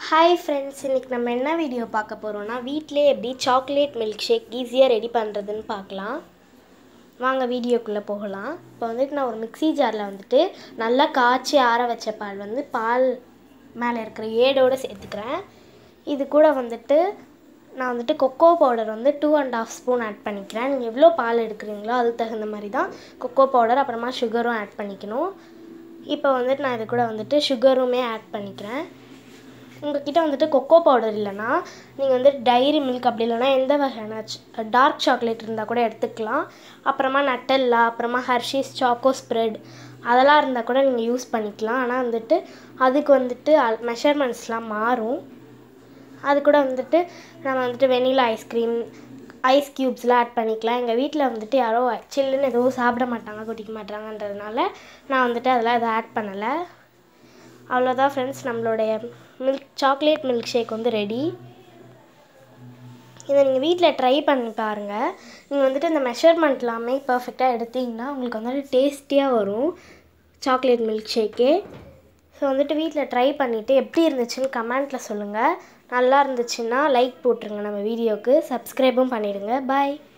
hi friends இன்றைக்கி நம்ம என்ன வீடியோ பார்க்க போகிறோம்னா வீட்டிலே எப்படி சாக்லேட் மில்க் ஷேக் ஈஸியாக ரெடி பண்ணுறதுன்னு பார்க்கலாம் வாங்க வீடியோக்குள்ளே போகலாம் இப்போ வந்துட்டு நான் ஒரு மிக்ஸி ஜாரில் வந்துட்டு நல்லா காய்ச்சி ஆற வச்ச பால் வந்து பால் மேலே இருக்கிற ஏடோடு சேர்த்துக்கிறேன் இது கூட வந்துட்டு நான் வந்துட்டு கொக்கோ பவுடர் வந்து two and half spoon add பண்ணிக்கிறேன் நீங்கள் எவ்வளோ பால் எடுக்கிறீங்களோ அதுக்கு தகுந்த மாதிரி தான் கொக்கோ பவுடர் அப்புறமா சுகரும் ஆட் பண்ணிக்கணும் இப்போ வந்துட்டு நான் இது கூட வந்துட்டு சுகருமே ஆட் பண்ணிக்கிறேன் உங்ககிட்ட வந்துட்டு கொக்கோ பவுடர் இல்லைன்னா நீங்கள் வந்து டைரி மில்க் அப்படி இல்லைன்னா எந்த வகையான டார்க் சாக்லேட் இருந்தால் கூட எடுத்துக்கலாம் அப்புறமா நட்டல்லா அப்புறமா ஹர்ஷீஸ் சாக்கோ ஸ்ப்ரெட் அதெல்லாம் இருந்தால் கூட நீங்கள் யூஸ் பண்ணிக்கலாம் ஆனால் வந்துட்டு அதுக்கு வந்துட்டு மெஷர்மெண்ட்ஸ்லாம் மாறும் அது கூட வந்துட்டு நம்ம வந்துட்டு வெனிலா ஐஸ்கிரீம் ஐஸ் க்யூப்ஸ்லாம் ஆட் பண்ணிக்கலாம் எங்கள் வீட்டில் வந்துட்டு யாரோ சில்லுன்னு எதுவும் சாப்பிட மாட்டாங்க குடிக்க மாட்டாங்கன்றதுனால நான் வந்துட்டு அதெல்லாம் எதுவும் ஆட் பண்ணலை அவ்வளோதான் ஃப்ரெண்ட்ஸ் நம்மளுடைய மில்க் சாக்லேட் மில்க் ஷேக் வந்து ரெடி இதை நீங்கள் வீட்டில் ட்ரை பண்ணி பாருங்கள் நீங்கள் வந்துட்டு இந்த மெஷர்மெண்ட் எல்லாமே பர்ஃபெக்டாக எடுத்தீங்கன்னா உங்களுக்கு வந்துட்டு டேஸ்டியாக வரும் சாக்லேட் மில்க் ஷேக்கே ஸோ வந்துட்டு வீட்டில் ட்ரை பண்ணிவிட்டு எப்படி இருந்துச்சுன்னு கமெண்ட்டில் சொல்லுங்கள் நல்லா இருந்துச்சுன்னா லைக் போட்டுருங்க நம்ம வீடியோவுக்கு சப்ஸ்கிரைபும் பண்ணிவிடுங்க பாய்